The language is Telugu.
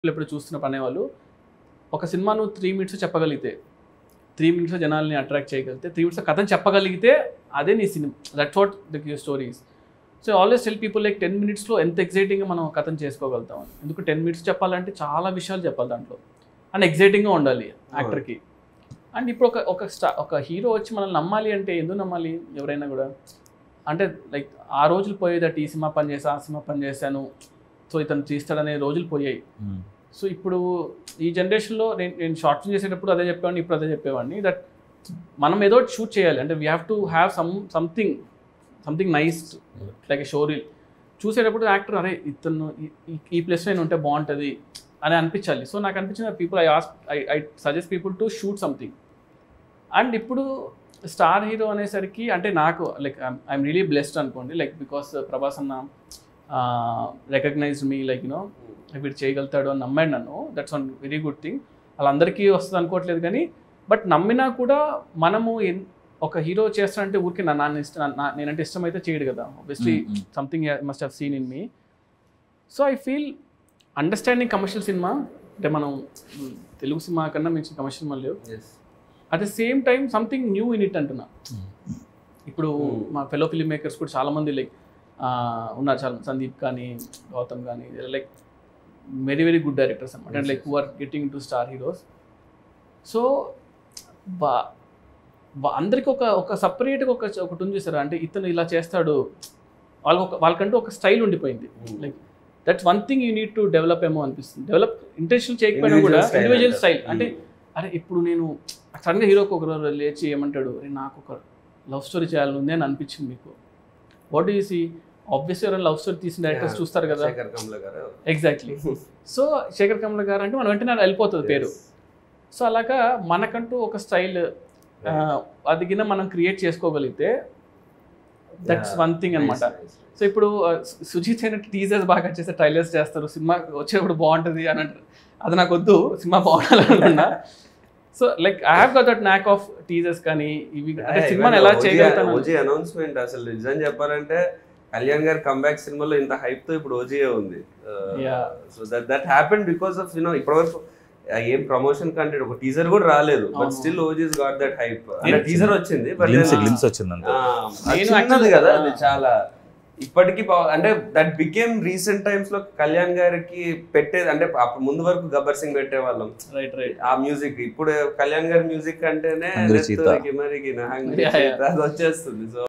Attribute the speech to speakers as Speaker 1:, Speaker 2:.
Speaker 1: ఇప్పుడు చూస్తున్న పనేవాళ్ళు ఒక సినిమా నువ్వు త్రీ మినిట్స్ చెప్పగలిగితే త్రీ మినిట్స్ జనాల్ని అట్రాక్ట్ చేయగలిగితే త్రీ మినిట్స్ కథను చెప్పగలిగితే అదే నీ cinema that's what the stories so always tell people like ten మినిట్స్లో ఎంత ఎగ్జైటింగ్గా మనం కథను చేసుకోగలుగుతాం అని ఎందుకు టెన్ మినిట్స్ చెప్పాలంటే చాలా విషయాలు చెప్పాలి దాంట్లో అండ్ ఎగ్జైటింగ్గా ఉండాలి యాక్టర్కి అండ్ ఇప్పుడు ఒక ఒక స్టా ఒక హీరో వచ్చి మనల్ని నమ్మాలి అంటే ఎందుకు నమ్మాలి ఎవరైనా కూడా అంటే లైక్ ఆ రోజులు పోయేదట ఈ సినిమా పని చేసా ఆ సినిమా పని చేశాను సో ఇతను తీస్తాడనే రోజులు పోయాయి సో ఇప్పుడు ఈ జనరేషన్లో నేను నేను షార్ట్ ఫిల్మ్ చేసేటప్పుడు అదే చెప్పేవాడిని ఇప్పుడు అదే చెప్పేవాడిని దట్ మనం ఏదో షూట్ చేయాలి అంటే we have to have some something something nice like show reel చూసేటప్పుడు యాక్టర్ అరే ఇతను ఈ- ఈ- ఈ ప్లేస్లో నేను ఉంటే బాగుంటుంది అని అనిపించాలి సో నాకు అనిపించింది people I as I I suggest people to shoot something and ఇప్పుడు స్టార్ హీరో అనేసరికి అంటే నాకు లైక్ ఐఎమ్ రియలీ బ్లెస్డ్ అనుకోండి లైక్ బికాస్ ప్రభాస్ అన్న రికగ్నైజ్ మీ లైక్ యూనో వీడు చేయగలుగుతాడు అని నమ్మాడు నన్ను that's one very good thing వాళ్ళందరికీ వస్తుంది అనుకోవట్లేదు కానీ బట్ నమ్మినా కూడా మనము ఎన్- ఒక హీరో చేస్తానంటే ఊరికి నా నాన్న ఇష్టం నా- నేనంటే ఇష్టం అయితే చేయడు కదా obviously something must have seen in me so I feel understanding commercial cinema అంటే మనం మ్, తెలుగు సినిమా కన్నా మించిన కమర్షియల్ సినిమా లేవు at the same time something new in it అంటున్నా ఇప్పుడు
Speaker 2: Hmm.
Speaker 1: మా ఫెలో ఫిలిం మేకర్స్ కూడా చాలా మంది లైక్ ఉన్నారు చాలా సందీప్ కానీ గౌతమ్ కానీ like very very good directors అనమాట and
Speaker 2: Yes,
Speaker 1: like
Speaker 2: yes.
Speaker 1: Who are getting to star heroes so బా బా- అందరికి ఒక ఒక సపరేట్గా ఒక ఒకటి ఉంది చూసారా అంటే ఇతను ఇలా చేస్తాడు వాళ్ళకి ఒక వాళ్ళకంటూ ఒక స్టైల్ ఉండిపోయింది like that's one thing you need to develop ఏమో అనిపిస్తుంది డెవలప్ ఇంటెన్షన్ చేయకపోయినా కూడా ఇండివిజువల్ స్టైల్ అంటే అరే ఇప్పుడు నేను సడన్గా హీరోకి ఒక రోజు లేచి ఏమంటాడు అరే నాకు ఒక లవ్ స్టోరీ చేయాలని ఉంది అని అనిపించింది మీకు వాట్ యూ సీ ఆబ్వియస్లీ ఎవరైనా లవ్ స్టోరీ తీసిన డైరెక్టర్స్
Speaker 2: Yeah.
Speaker 1: చూస్తారు కదా
Speaker 2: శేఖర్ కమల గారు
Speaker 1: ఎగ్జాక్ట్లీ సో శేఖర్ కమల గారు అంటే మనం వెంటనే వెళ్ళిపోతుంది పేరు సో అలాగా మనకంటూ ఒక స్టైల్ అది కింద మనం క్రియేట్ చేసుకోగలిగితే దట్స్ వన్ థింగ్ అనమాట సో ఇప్పుడు ఆ, సు- సుజిత్ అయిన టీజర్స్ బాగా చేస్తే ట్రైలర్స్ చేస్తారు సినిమా వచ్చేప్పుడు బాగుంటుంది అని అంటారు అది నాకు వద్దు సినిమా బాగుండాలనుకున్నా so like I have got that knack of teasers కానీ ఇవి అంటే సినిమాని ఎలా చేయగలుగుతాను
Speaker 2: ఓజీ అనౌన్స్మెంట్ అసలు నిజం చెప్పాలంటే కళ్యాణ్ గారి కంబ్యాక్ సినిమాలో ఇంత హైప్ తో ఇప్పుడు ఓజీఏ ఉంది
Speaker 1: Yeah.
Speaker 2: So that that happen because of you know ఇప్పటివరకు ఆ, ఏం ప్రమోషన్ కంటెంట్ ఒక టీజర్ కూడా రాలేదు బట్
Speaker 1: అవును.
Speaker 2: Still OG's got that hype
Speaker 3: నేను-
Speaker 2: టీజర్ వచ్చింది బట్
Speaker 3: గ్లిమ్స్ గ్లిమ్స్ వచ్చింది అంతే
Speaker 1: నేను
Speaker 2: చిన్నది
Speaker 1: actually-
Speaker 2: కదా అది చాలా ఇప్పటికీ పా- అంటే దట్ బికేమ్ రీసెంట్ టైమ్స్ లో కళ్యాణ్ గారికి పెట్టేది అంటే అప్పుడు ముందు వరకు గబ్బర్ సింగ్ పెట్టేవాళ్ళం
Speaker 1: రైట్ రైట్
Speaker 2: ఆ మ్యూజిక్ ఇప్పుడు కళ్యాణ్ గారి మ్యూజిక్ అంటేనే
Speaker 3: హంగ్రీ చీతా.
Speaker 2: నెత్తురికి మరికి నా హంగ్రీ
Speaker 1: Yeah, yeah.
Speaker 2: చీతా అది వచ్చేస్తుంది సో